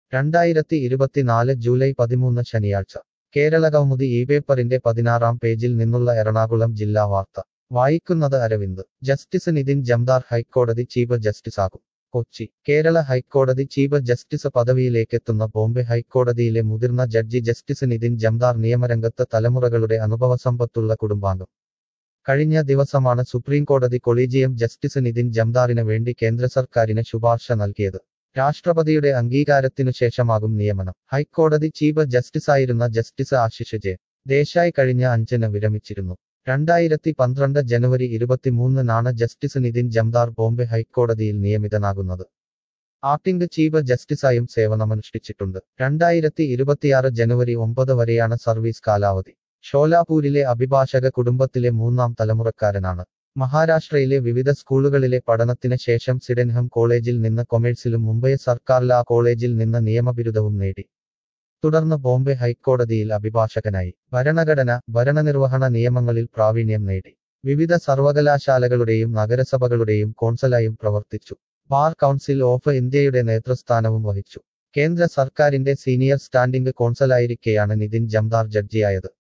രണ്ടായിരത്തി ഇരുപത്തിനാല് ജൂലൈ പതിമൂന്ന് ശനിയാഴ്ച കേരള കൗമുദി ഈ പേപ്പറിന്റെ പതിനാറാം പേജിൽ നിന്നുള്ള എറണാകുളം ജില്ലാ വാർത്ത വായിക്കുന്നത് അരവിന്ദ് ജസ്റ്റിസ് നിതിൻ ജംദാർ ഹൈക്കോടതി ചീഫ് ജസ്റ്റിസാകും കൊച്ചി കേരള ഹൈക്കോടതി ചീഫ് ജസ്റ്റിസ് പദവിയിലേക്കെത്തുന്ന ബോംബെ ഹൈക്കോടതിയിലെ മുതിർന്ന ജഡ്ജി ജസ്റ്റിസ് നിതിൻ ജംദാർ നിയമരംഗത്ത് തലമുറകളുടെ അനുഭവസമ്പത്തുള്ള കുടുംബാംഗം കഴിഞ്ഞ ദിവസമാണ് സുപ്രീംകോടതി കൊളീജിയം ജസ്റ്റിസ് നിതിൻ ജംദാറിന് വേണ്ടി കേന്ദ്ര സർക്കാരിന് ശുപാർശ നൽകിയത് രാഷ്ട്രപതിയുടെ അംഗീകാരത്തിനു ശേഷമാകും നിയമനം ഹൈക്കോടതി ചീഫ് ജസ്റ്റിസായിരുന്ന ജസ്റ്റിസ് ആശിഷ് ജെ ദേശായി കഴിഞ്ഞ അഞ്ചിന് വിരമിച്ചിരുന്നു രണ്ടായിരത്തി പന്ത്രണ്ട് ജനുവരി ഇരുപത്തിമൂന്നിനാണ് ജസ്റ്റിസ് നിതിൻ ജംദാർ ബോംബെ ഹൈക്കോടതിയിൽ നിയമിതനാകുന്നത് ആക്ടിംഗ് ചീഫ് ജസ്റ്റിസായും സേവനമനുഷ്ഠിച്ചിട്ടുണ്ട് രണ്ടായിരത്തി ഇരുപത്തിയാറ് ജനുവരി ഒമ്പത് വരെയാണ് സർവീസ് കാലാവധി ഷോലാപൂരിലെ അഭിഭാഷക കുടുംബത്തിലെ മൂന്നാം തലമുറക്കാരനാണ് മഹാരാഷ്ട്രയിലെ വിവിധ സ്കൂളുകളിലെ പഠനത്തിന് ശേഷം സിഡൻഹം കോളേജിൽ നിന്ന് കൊമേഴ്സിലും മുംബൈ സർക്കാർ ലാ കോളേജിൽ നിന്ന് നിയമബിരുദവും നേടി തുടർന്ന് ബോംബെ ഹൈക്കോടതിയിൽ അഭിഭാഷകനായി ഭരണഘടന ഭരണനിർവഹണ നിയമങ്ങളിൽ പ്രാവീണ്യം നേടി വിവിധ സർവകലാശാലകളുടെയും നഗരസഭകളുടെയും കോൺസലായും പ്രവർത്തിച്ചു ബാർ കൗൺസിൽ ഓഫ് ഇന്ത്യയുടെ നേതൃസ്ഥാനവും വഹിച്ചു കേന്ദ്ര സർക്കാരിന്റെ സീനിയർ സ്റ്റാൻഡിംഗ് കോൺസലായിരിക്കെയാണ് നിതിൻ ജംദാർ ജഡ്ജിയായത്